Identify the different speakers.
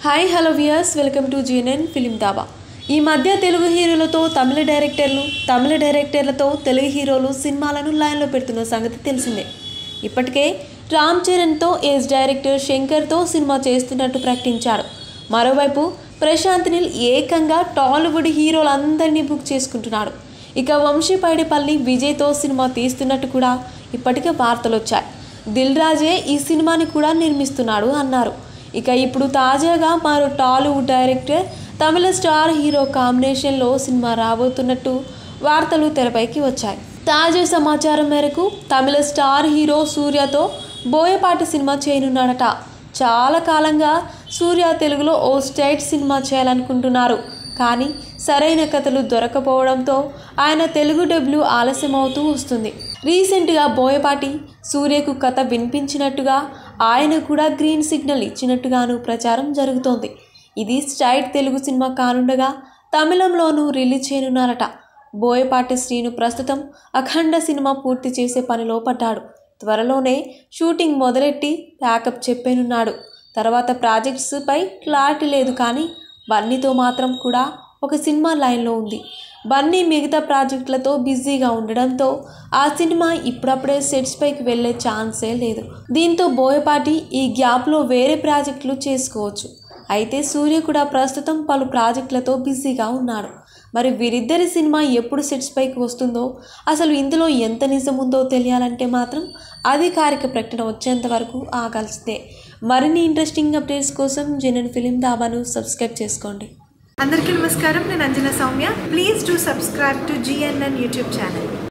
Speaker 1: hi hello viewers welcome to GNN film dhaba ఈ మధ్య తెలుగు హీరోలతో తమిళ డైరెక్టర్లు తమిళ డైరెక్టర్లతో తెలుగు హీరోలు సినిమాలను లైన్లో పెడుతున్న సంగతి తెలిసిందే ఇప్పటికే రామ్ చరణ్తో ఏజ్ డైరెక్టర్ శంకర్తో సినిమా చేస్తున్నట్టు ప్రకటించాడు మరోవైపు ప్రశాంత్ నీల్ ఏకంగా టాలీవుడ్ హీరోలందరినీ బుక్ చేసుకుంటున్నాడు ఇక వంశీపైడిపల్లి విజయ్తో సినిమా తీస్తున్నట్టు కూడా ఇప్పటికే వార్తలు వచ్చాయి దిల్ రాజే ఈ సినిమాని కూడా నిర్మిస్తున్నాడు అన్నారు ఇక ఇప్పుడు తాజాగా మరో Tollywood director Tamil star hero కాంబినేషన్లో సినిమా రాబోతున్నట్టు వార్తలు తెరపైకి వచ్చాయి తాజా సమాచారం మేరకు తమిళ స్టార్ హీరో సూర్యతో బోయపాటి సినిమా చేయనున్నాడట చాలా కాలంగా సూర్య తెలుగులో ఓ స్టేట్ సినిమా చేయాలనుకుంటున్నారు కానీ సరైన కథలు దొరకపోవడంతో ఆయన తెలుగు డబ్ల్యూ ఆలస్యమవుతూ వస్తుంది రీసెంట్గా బోయపాటి సూర్యకు కథ వినిపించినట్టుగా ఆయన కూడా గ్రీన్ సిగ్నల్ ఇచ్చినట్టుగాను ప్రచారం జరుగుతోంది ఇది స్టైట్ తెలుగు సినిమా కానుండగా తమిళంలోనూ రిలీజ్ చేయనున్నారట బోయపాటి శ్రీను ప్రస్తుతం అఖండ సినిమా పూర్తి చేసే పనిలో పడ్డాడు త్వరలోనే షూటింగ్ మొదలెట్టి ప్యాకప్ చెప్పేనున్నాడు తర్వాత ప్రాజెక్ట్స్ పై క్లారిటీ లేదు కానీ బన్నీతో మాత్రం కూడా ఒక సినిమా లైన్లో ఉంది బన్నీ మిగతా ప్రాజెక్టులతో బిజీగా ఉండడంతో ఆ సినిమా ఇప్పుడప్పుడే సెట్స్ పైకి వెళ్ళే ఛాన్సే లేదు దీంతో బోయపాటి ఈ గ్యాప్లో వేరే ప్రాజెక్టులు చేసుకోవచ్చు అయితే సూర్య కూడా ప్రస్తుతం పలు ప్రాజెక్టులతో బిజీగా ఉన్నాడు మరి వీరిద్దరి సినిమా ఎప్పుడు సెట్స్ పైకి వస్తుందో అసలు ఇందులో ఎంత నిజం ఉందో తెలియాలంటే మాత్రం అధికారిక ప్రకటన వచ్చేంత వరకు ఆగాల్సిందే మరిన్ని ఇంట్రెస్టింగ్ అప్డేట్స్ కోసం జనన్ ఫిలిం దాబాను సబ్స్క్రైబ్ చేసుకోండి
Speaker 2: అందరికీ నమస్కారం నేను Anjana Soumya please do subscribe to GNN YouTube channel